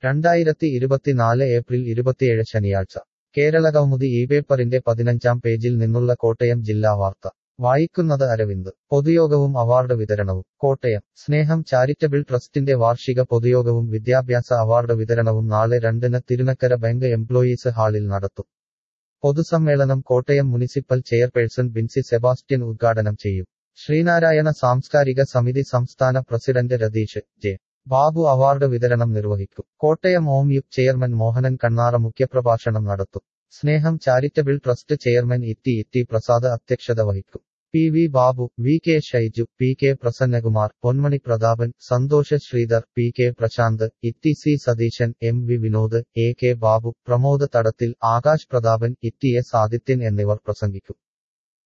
രണ്ടായിരത്തി ഇരുപത്തിനാല് ഏപ്രിൽ ഇരുപത്തിയേഴ് ശനിയാഴ്ച കേരള കൗമുദി ഈ പേപ്പറിന്റെ പതിനഞ്ചാം പേജിൽ നിന്നുള്ള കോട്ടയം ജില്ലാ വാർത്ത വായിക്കുന്നത് അരവിന്ദ് പൊതുയോഗവും അവാർഡ് വിതരണവും കോട്ടയം സ്നേഹം ചാരിറ്റബിൾ ട്രസ്റ്റിന്റെ വാർഷിക പൊതുയോഗവും വിദ്യാഭ്യാസ അവാർഡ് വിതരണവും നാളെ രണ്ടിന് തിരുനക്കര ബാങ്ക് എംപ്ലോയീസ് ഹാളിൽ നടത്തും പൊതുസമ്മേളനം കോട്ടയം മുനിസിപ്പൽ ചെയർപേഴ്സൺ ബിൻസി സെബാസ്റ്റ്യൻ ഉദ്ഘാടനം ചെയ്യും ശ്രീനാരായണ സാംസ്കാരിക സമിതി സംസ്ഥാന president Ratheesh J Babu award വിതരണം നിർവഹിക്കും കോട്ടയം ഓം യുക് ചെയർമാൻ മോഹനൻ കണ്ണാറ മുഖ്യപ്രഭാഷണം നടത്തും Sneham charitable trust chairman E T E T Prasad അധ്യക്ഷത വഹിക്കും P V Babu V K Shaiju P K Prasannakumar Ponmani Prathapan Santhosh Sreedhar P K Prasanth E T C Satheesan M V Vinod A K Babu Pramod Thadathil Akash Prathapan E T S Adithyan എന്നിവർ പ്രസംഗിക്കും